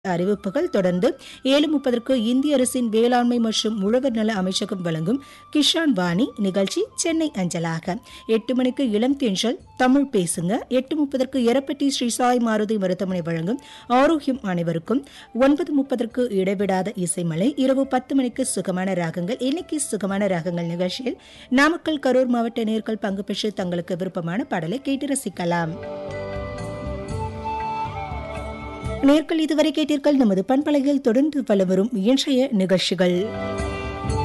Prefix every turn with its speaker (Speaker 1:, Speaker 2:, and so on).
Speaker 1: அறிவிப்புகள் தொடர்ந்து ஏழு முப்பதற்கு இந்திய அரசின் வேளாண்மை மற்றும் உழவர் நல அமைச்சகம் வழங்கும் கிஷான் வாணி நிகழ்ச்சி சென்னை அஞ்சலாக எட்டு மணிக்கு இளம் தென்றல் தமிழ் பேசுங்க எட்டு முப்பதற்கு எரப்பட்டி ஸ்ரீ சாய் மாருதி மருத்துவமனை வழங்கும் ஆரோக்கியம் அனைவருக்கும் ஒன்பது முப்பதற்கு இடைவிடாத இசைமலை இரவு பத்து மணிக்கு சுகமான ராகங்கள் இன்னைக்கு சுகமான ராகங்கள் நிகழ்ச்சியில் நாமக்கல் கரூர் மாவட்ட நேர்கள் பங்கு பெற்று தங்களுக்கு விருப்பமான பாடலை கேட்டு ரசிக்கலாம் நேர்கள் இதுவரை கேட்டீர்கள் நமது பண்பலையில் தொடர்ந்து வலம் வரும் இன்றைய நிகழ்ச்சிகள்